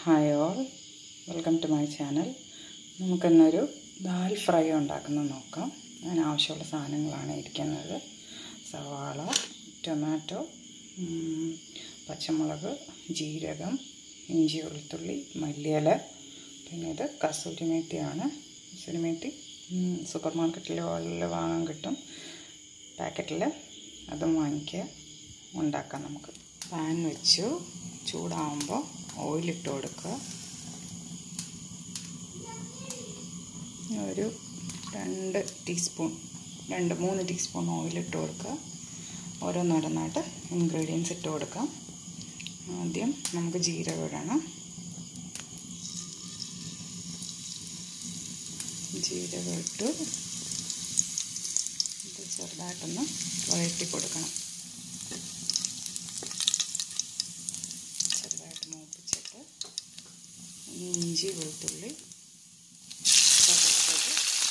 hi all welcome to my channel നമുക്കിന്നൊരു dal fry ഉണ്ടാക്കുന്നത് നോക്കാം അതിന് ആവശ്യമുള്ള സാധനങ്ങളാണ് ഇരിക്കുന്നത് സവാള ടൊമാറ്റോ ഉം, പച്ചമുളക് ജീരകം ഇഞ്ചി വെളുത്തുള്ളി മല്ലിയില പിന്നെ ഇത് കസൂരി മേത്തിയാണ് കസൂരി മേത്തി സൂപ്പർ മാർക്കറ്റിൽ വാങ്ങാൻ കിട്ടും പാക്കറ്റിൽ അതും വാങ്ങിക്കുക ഉണ്ടാക്കാം നമുക്ക് പാൻ വെച്ചു ചൂടാകുമ്പോൾ ഓയിലിട്ട് കൊടുക്കുക ഒരു രണ്ട് ടീസ്പൂൺ രണ്ട് മൂന്ന് ടീസ്പൂൺ ഓയിലിട്ട് കൊടുക്കുക ഓരോന്നോരോന്നായിട്ട് ഇൻഗ്രീഡിയൻസ് ഇട്ട് കൊടുക്കാം ആദ്യം നമുക്ക് ജീരകം ഇടണം ജീരകം ഇട്ട് ഇത് ചെറുതായിട്ടൊന്ന് വഴറ്റി കൊടുക്കണം ചെറുതായിട്ട് മൂപ്പിച്ചിട്ട് ഇഞ്ചി വെളുത്തുള്ളി ചതച്ചത്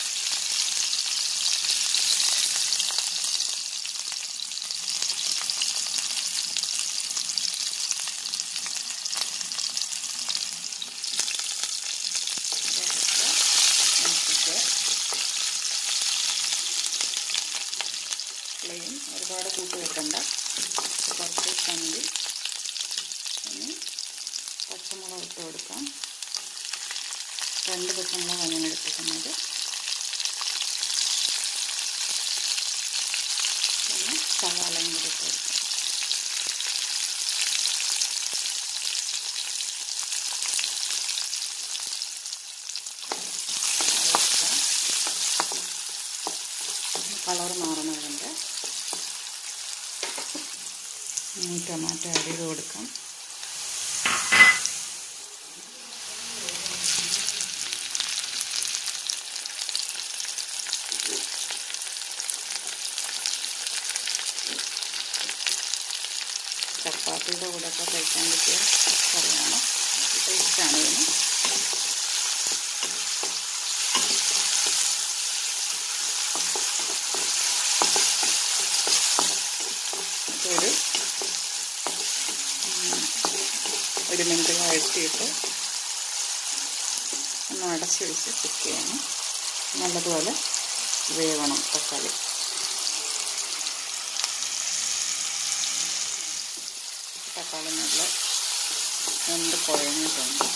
ഫ്ലെയിം ഒരുപാട് കൂട്ടി വെക്കണ്ട കുറച്ച് ഇട്ടാൽ മതി ഇനി പച്ചമുളക് ഇട്ട് കൊടുക്കാം രണ്ട് പച്ചമുളക് അങ്ങനെ എടുത്തിരിക്കുന്നത് പിന്നെ സവാളയും കൂടി ഇട്ട് കൊടുക്കാം കളർ മാറുന്നതുണ്ട് ടൊമാറ്റോ ആഡ് ചെയ്ത് കൊടുക്കാം ചപ്പാത്തിയുടെ കൂടെ ഒക്കെ കഴിക്കാൻ പറ്റിയ കറിയാണ് ടേസ്റ്റാണ് ഇതിന് ഒരു ഒരു മിനിറ്റ് വഴറ്റിയിട്ട് ഒന്ന് അടച്ച് വെച്ച് കുക്ക് ചെയ്യണം നല്ലതുപോലെ വേവണം തക്കാളി തക്കാളി നല്ല വെന്ത് കുഴഞ്ഞിട്ടുണ്ട്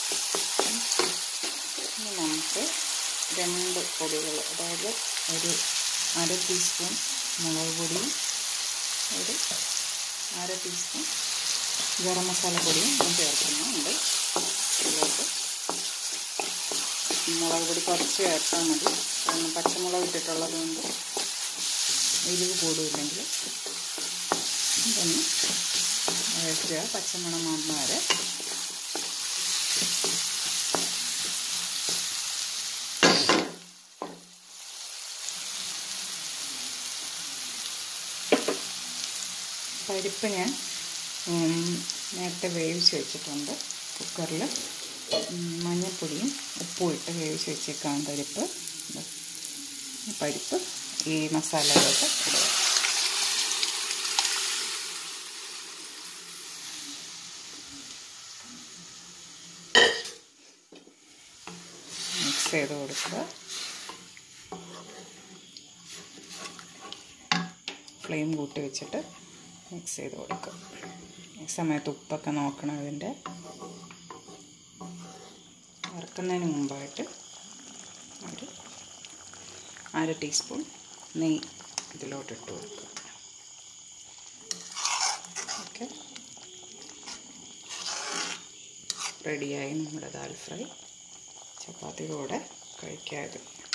ഇനി നമുക്ക് രണ്ട് പൊടികൾ അതായത് ഒരു അര ടീസ്പൂൺ മുളക് പൊടിയും ഒരു അര ടീസ്പൂൺ ഗരം മസാല പൊടിയും ഞാൻ ചേർക്കുന്നുണ്ട് ഇതിലോട്ട് മുളക് പൊടി കുറച്ച് ചേർത്താൽ മതി കാരണം പച്ചമുളക് ഇട്ടിട്ടുള്ളത് കൊണ്ട് എരിവ് കൂടുമില്ലെങ്കിൽ ഇതൊന്ന് വഴറ്റുക പച്ചമണം മാറുന്ന വരെ പരിപ്പ് ഞാൻ നേരത്തെ വേവിച്ച് വെച്ചിട്ടുണ്ട് കുക്കറിൽ മഞ്ഞൾപ്പൊടിയും ഉപ്പും ഇട്ട് വേവിച്ച് വെച്ചേക്കാം പരിപ്പ് പരിപ്പ് ഈ മസാലയിലോട്ട് ഇടുക മിക്സ് ചെയ്ത് കൊടുക്കുക ഫ്ലെയിം കൂട്ടി വെച്ചിട്ട് മിക്സ് ചെയ്ത് കൊടുക്കുക ഈ സമയത്ത് ഉപ്പൊക്കെ നോക്കണം അതിൻ്റെ വറുക്കുന്നതിന് മുമ്പായിട്ട് ഒരു അര ടീസ്പൂൺ നെയ്യ് ഇതിലോട്ട് ഇട്ട് കൊടുക്കുക ഓക്കെ റെഡിയായി നമ്മുടെ ദാൽ ഫ്രൈ ചപ്പാത്തിയുടെ കൂടെ കഴിക്കാതെ